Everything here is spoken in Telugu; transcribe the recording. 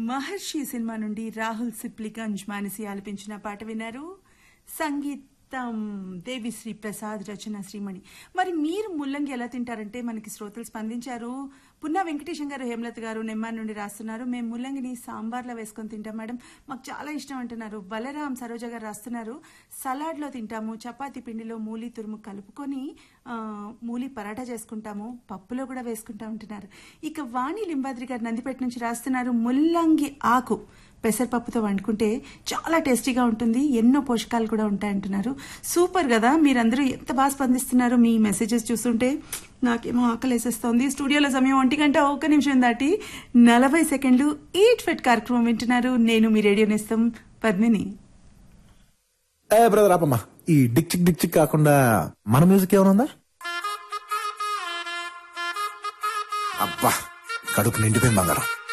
మహర్షి సినిమా నుండి రాహుల్ సిప్లిగంజ్ మానసి ఆలపించిన పాట విన్నారు సంగీతం దేవిశ్రీ ప్రసాద్ రచన శ్రీమణి మరి మీరు ముల్లంగి ఎలా తింటారంటే మనకి శ్రోతలు స్పందించారు పున్నా వెంకటేశం గారు హేమలత గారు నెమ్మాన్ నుండి రాస్తున్నారు మేము ముల్లంగిని సాంబార్లో వేసుకొని తింటాం మేడం మాకు చాలా ఇష్టం అంటున్నారు బలరాం సరోజ గారు రాస్తున్నారు సలాడ్లో తింటాము చపాతీ పిండిలో మూలి తురుము కలుపుకొని ఆ, మూలి పరాటా చేసుకుంటాము పప్పులో కూడా వేసుకుంటా ఉంటున్నారు ఇక వాణి లింబాద్రి గారు నందిపేట నుంచి రాస్తున్నారు ముల్లంగి ఆకు పెసరపప్పుతో వండుకుంటే చాలా టేస్టీగా ఉంటుంది ఎన్నో పోషకాలు కూడా ఉంటాయంటున్నారు సూపర్ కదా మీరందరూ ఎంత బాగా స్పందిస్తున్నారు మీ మెసేజెస్ చూస్తుంటే నాకేమో ఆకలేసేస్తోంది స్టూడియోలో సమయం ఒంటి గంట ఒక్క నిమిషం దాటి నలభై సెకండ్లు ఈట్ ఫిట్ కార్యక్రమం వింటున్నారు నేను మీ రేడియో నేస్తం పద్మిని ఏ బ్రదర్ ఆపమ్మా ఈ డిక్ చిక్ డిక్ చిక్ కాకుండా మన మ్యూజిక్ ఏమైనా ఉందా అబ్బా కడుపు నిండిపోయింది బంగారం